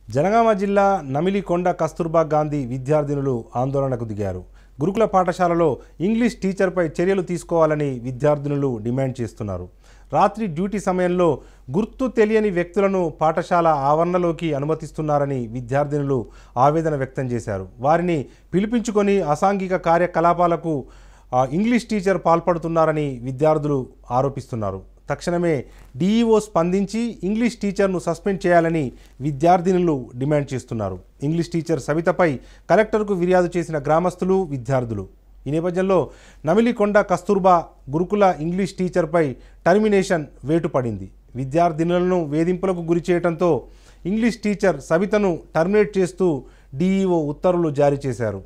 జనగామ జిల్లా నమిలికొండ కస్తూర్బా గాంధీ విద్యార్థినులు ఆందోళనకు దిగారు గురుకుల పాఠశాలలో ఇంగ్లీష్ టీచర్పై చర్యలు తీసుకోవాలని విద్యార్థినులు డిమాండ్ చేస్తున్నారు రాత్రి డ్యూటీ సమయంలో గుర్తు తెలియని వ్యక్తులను పాఠశాల ఆవరణలోకి అనుమతిస్తున్నారని విద్యార్థినులు ఆవేదన వ్యక్తం చేశారు వారిని పిలిపించుకొని అసాంఘిక కార్యకలాపాలకు ఆ, ఇంగ్లీష్ టీచర్ పాల్పడుతున్నారని విద్యార్థులు ఆరోపిస్తున్నారు తక్షణమే డీఈఓ స్పందించి ఇంగ్లీష్ టీచర్ను సస్పెండ్ చేయాలని విద్యార్థినులు డిమాండ్ చేస్తున్నారు ఇంగ్లీష్ టీచర్ సవితపై కలెక్టర్కు ఫిర్యాదు చేసిన గ్రామస్తులు విద్యార్థులు ఈ నేపథ్యంలో నమిలికొండ కస్తూర్బా గురుకుల ఇంగ్లీష్ టీచర్పై టర్మినేషన్ వేటు పడింది విద్యార్థినులను వేధింపులకు గురి చేయడంతో ఇంగ్లీష్ టీచర్ సవితను టర్మినేట్ చేస్తూ డీఈఓ ఉత్తర్వులు జారీ చేశారు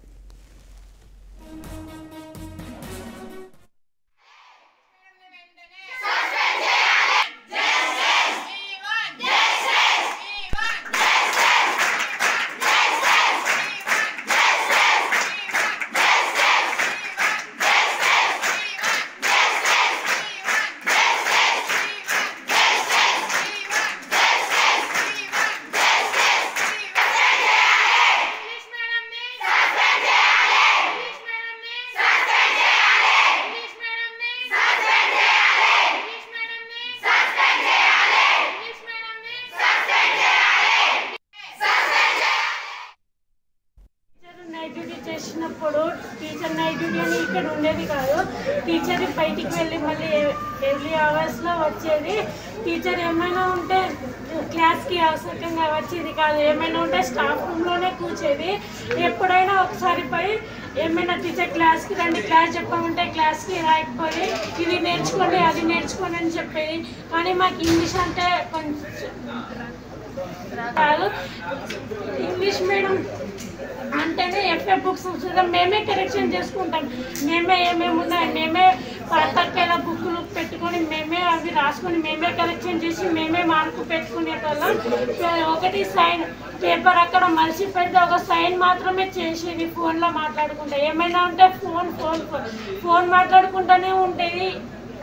ఇంగ్లీష్ మేడం ని సస్పెండ్ చేయాలి ఇంగ్లీష్ మేడం ని సస్పెండ్ చేయాలి ఇంగ్లీష్ మేడం ని సస్పెండ్ చేయాలి ఇంగ్లీష్ మేడం ని సస్పెండ్ చేయాలి ఇంగ్లీష్ మేడం ని సస్పెండ్ చేయాలి సస్పెండ్ టీచర్ నైట్ డ్యూటీ చేసినప్పుడు టీచర్ నైట్ డ్యూటీ అని ఇక్కడ ఉండేది కాదు టీచర్ బయటికి వెళ్ళి మళ్ళీ ఎవ్రీ అవర్స్లో వచ్చేది టీచర్ ఏమైనా ఉంటే క్లాస్కి అవసరంగా వచ్చేది కాదు ఏమైనా ఉంటే స్టాఫ్ రూమ్లోనే కూర్చేది ఎప్పుడైనా ఒకసారి పోయి ఏమైనా టీచర్ క్లాస్కి రండి క్లాస్ చెప్పమంటే క్లాస్కి రాయకపోయి ఇది నేర్చుకోండి అది నేర్చుకోండి అని చెప్పేది కానీ మాకు ఇంగ్లీష్ అంటే కొంచెం కాదు ఇంగ్లీష్ మీడియం అంటేనే ఎఫ్ఏ బుక్స్ చూద్దాం మేమే కరెక్షన్ చేసుకుంటాం మేమే ఏమేమి ఉన్నాయి మేమే పక్కల బుక్కులు పెట్టుకొని మేమే అవి రాసుకొని మేమే కరెక్షన్ చేసి మేమే మార్కు పెట్టుకునేటోళ్ళం ఒకటి సైన్ పేపర్ అక్కడ మలిసి పెడితే ఒక సైన్ మాత్రమే చేసేది ఫోన్లో మాట్లాడుకుంటా ఏమైనా ఉంటే ఫోన్ ఫోన్ ఫోన్ ఫోన్ మాట్లాడుకుంటూనే ఉండేది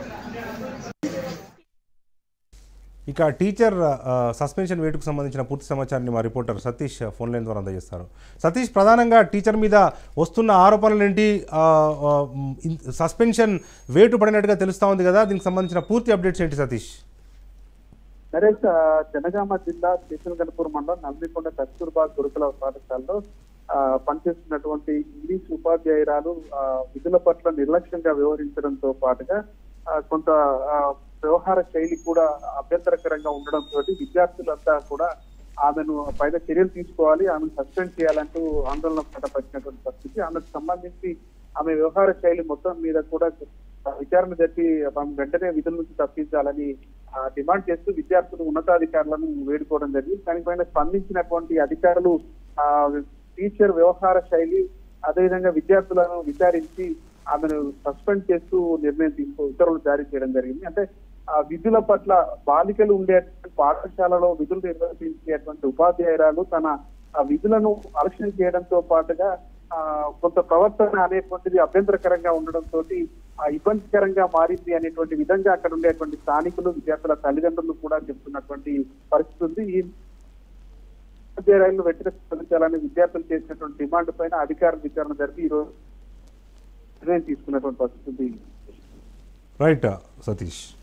ఇక టీచర్ ఆ, సస్పెన్షన్ వేటుకు సంబంధించిన పూర్తి సమాచారాన్ని మా రిపోర్టర్ సతీష్ ఫోన్ లైన్ ద్వారా అందజేస్తారు సతీష్ ప్రధానంగా టీచర్ మీద వస్తున్న ఆరోపణలేంటి ఆ, ఆ, ఇన్- సస్పెన్షన్ వేటు పడినట్టుగా తెలుస్తా ఉంది కదా దీనికి సంబంధించిన పూర్తి అప్డేట్స్ ఏంటి సతీష్ నరేష్ ఆ, జనగామ జిల్లా స్టేషన్ గణపూర్ మండలం నల్మికొండ కస్తూర్బా గురుకుల పాఠశాలలో ఆ, పనిచేస్తున్నటువంటి ఇంగ్లీష్ ఉపాధ్యాయురాలు ఆ, విధుల పట్ల నిర్లక్ష్యంగా వ్యవహరించడంతో పాటుగా ఆ, కొంత ఆ, వ్యవహార శైలి కూడా అభ్యంతరకరంగా ఉండడంతో విద్యార్థులంతా కూడా ఆమెను పైన చర్యలు తీసుకోవాలి ఆమెను సస్పెండ్ చేయాలంటూ ఆందోళన పట్టినటువంటి పరిస్థితి ఆమెకు సంబంధించి ఆమె వ్యవహార శైలి మొత్తం మీద కూడా విచారణ జరిపి ఆమె వెంటనే విధుల నుంచి తప్పించాలని ఆ, డిమాండ్ చేస్తూ విద్యార్థులు ఉన్నతాధికారులను వేడుకోవడం జరిగింది దానిపైన స్పందించినటువంటి అధికారులు ఆ టీచర్ వ్యవహార శైలి అదేవిధంగా విద్యార్థులను విచారించి ఆమెను సస్పెండ్ చేస్తూ నిర్ణయం తీసుకో ఉత్తర్వులు జారీ చేయడం జరిగింది అంటే ఆ విధుల పట్ల బాలికలు ఉండేటువంటి పాఠశాలలో విధులు నిర్వర్తించేటువంటి ఉపాధ్యాయురాలు తన ఆ విధులను అలక్ష్యం చేయడంతో పాటుగా ఆ కొంత ప్రవర్తన అనేటువంటిది అభ్యంతరకరంగా ఉండడంతో ఆ ఇబ్బందికరంగా మారింది అనేటువంటి విధంగా అక్కడ ఉండేటువంటి స్థానికులు విద్యార్థుల తల్లిదండ్రులు కూడా చెప్తున్నటువంటి పరిస్థితి ఉంది ఈ ఉపాధ్యాయులను వెంటనే స్పందించాలని విద్యార్థులు చేసినటువంటి డిమాండ్ పైన అధికారులు విచారణ జరిపి ఈ రోజు నిర్ణయం తీసుకున్నటువంటి పరిస్థితి ఉంది రైట్ సతీష్